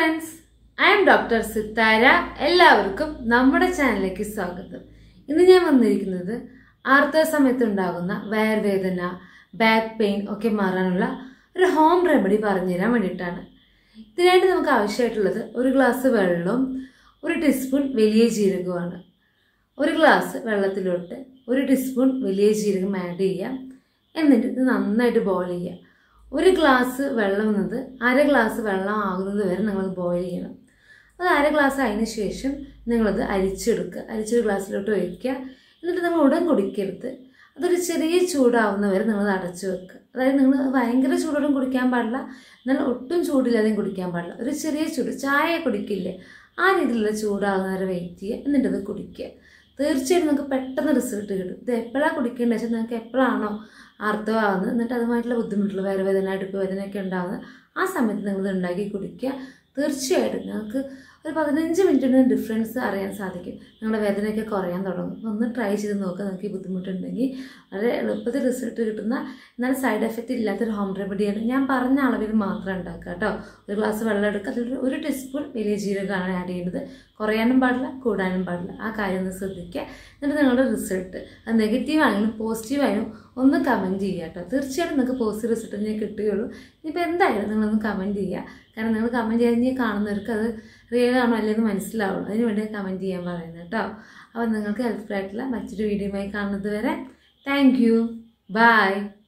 friends I'm doctor Sithara എല്ലാവർക്കും നമ്മുടെ ചാനലിലേക്ക് സ്വാഗതം ഇന്ന് ഞാൻ വന്നിരിക്കുന്നത് ആർത്തവ സമയത്തുണ്ടാകുന്ന വയർവേദന ബാക്ക് പെയിൻ ഒക്കെ മാറാനുള്ള ഒരു ഹോം റെമഡി പറഞ്ഞുതരാൻ വേണ്ടിയിട്ടാണ് ഇതിനായിട്ട് നമുക്ക് ആവശ്യമായിട്ടുള്ളത് ഒരു ഗ്ലാസ് വെള്ളവും ഒരു ടീസ്പൂൺ വലിയ ജീരകവുമാണ് ഒരു ഗ്ലാസ് വെള്ളത്തിലോട്ട് ഒരു ടീസ്പൂൺ വലിയ ജീരകം ആഡ് ചെയ്യാം എന്നിട്ട് ഇത് നന്നായിട്ട് ബോയിൽ ചെയ്യുക ഒരു ഗ്ലാസ് വെള്ളം എന്നത് അര ഗ്ലാസ് വെള്ളം ആകുന്നത് വരെ നിങ്ങൾ ബോയിൽ ചെയ്യണം അത് അര ഗ്ലാസ് ആയതിനു ശേഷം നിങ്ങളത് അരിച്ചെടുക്കുക അരിച്ചൊരു ഗ്ലാസ്സിലോട്ട് ഒഴിക്കുക എന്നിട്ട് നിങ്ങൾ ഉടൻ കുടിക്കരുത് അതൊരു ചെറിയ ചൂടാവുന്ന വരെ നിങ്ങൾ അടച്ചു വെക്കുക അതായത് നിങ്ങൾ ഭയങ്കര ചൂടോടും കുടിക്കാൻ പാടില്ല എന്നാൽ ഒട്ടും ചൂടില്ലാതെയും കുടിക്കാൻ പാടില്ല ഒരു ചെറിയ ചൂട് ചായ കുടിക്കില്ലേ ആ രീതിയിലുള്ള ചൂടാകുന്ന വരെ വെയിറ്റ് ചെയ്യുക എന്നിട്ടത് കുടിക്കുക തീർച്ചയായിട്ടും നിങ്ങൾക്ക് പെട്ടെന്ന് റിസൾട്ട് കിട്ടും ഇത് എപ്പോഴാണ് കുടിക്കേണ്ടത് വെച്ചാൽ നിങ്ങൾക്ക് എപ്പോഴാണോ ആർത്തവമാകുന്നത് എന്നിട്ട് അതുമായിട്ടുള്ള ബുദ്ധിമുട്ടുള്ള വയറുവേദന അടുപ്പ് വേദനയൊക്കെ ഉണ്ടാകുന്നത് ആ സമയത്ത് നിങ്ങൾ ഉണ്ടാക്കി കുടിക്കുക തീർച്ചയായിട്ടും നിങ്ങൾക്ക് ഒരു പതിനഞ്ച് മിനിറ്റിന് ഡിഫറൻസ് അറിയാൻ സാധിക്കും നിങ്ങളുടെ വേദനയൊക്കെ കുറയാൻ തുടങ്ങും അപ്പോൾ ഒന്ന് ട്രൈ ചെയ്ത് നോക്കുക നിങ്ങൾക്ക് ഈ ബുദ്ധിമുട്ടുണ്ടെങ്കിൽ വളരെ എളുപ്പത്തിൽ റിസൾട്ട് കിട്ടുന്ന എന്നാൽ സൈഡ് എഫക്റ്റ് ഇല്ലാത്തൊരു ഹോം റെമഡിയാണ് ഞാൻ പറഞ്ഞ അളവിൽ മാത്രം ഉണ്ടാക്കുക കേട്ടോ ഒരു ഗ്ലാസ് വെള്ളം എടുക്കുക അതിൽ ഒരു ടീസ്പൂൺ വലിയ ജീരകമാണ് ആഡ് ചെയ്യുന്നത് കുറയാനും പാടില്ല കൂടാനും പാടില്ല ആ കാര്യം ഒന്ന് ശ്രദ്ധിക്കുക എന്നിട്ട് നിങ്ങളുടെ റിസൾട്ട് അത് നെഗറ്റീവ് ആണെങ്കിലും പോസിറ്റീവ് ആയാലും ഒന്ന് കമൻറ്റ് ചെയ്യുക കേട്ടോ തീർച്ചയായിട്ടും നിങ്ങൾക്ക് പോസിറ്റീവ് റിസൾട്ട് തന്നെ കിട്ടുകയുള്ളൂ ഇനിയിപ്പോൾ എന്തായാലും നിങ്ങളൊന്ന് കമൻറ്റ് ചെയ്യുക കാരണം നിങ്ങൾ കമൻറ്റ് ചെയ്യാൻ ഇനി കാണുന്നവർക്ക് അത് റിയൽ ആണോ അല്ലെന്ന് മനസ്സിലാവുള്ളൂ അതിന് വേണ്ടി കമൻറ്റ് ചെയ്യാൻ പറയുന്നത് കേട്ടോ അപ്പോൾ നിങ്ങൾക്ക് ഹെൽപ്ഫുൾ ആയിട്ടുള്ള മറ്റൊരു വീഡിയോയുമായി കാണുന്നത് വരെ താങ്ക് യു ബൈ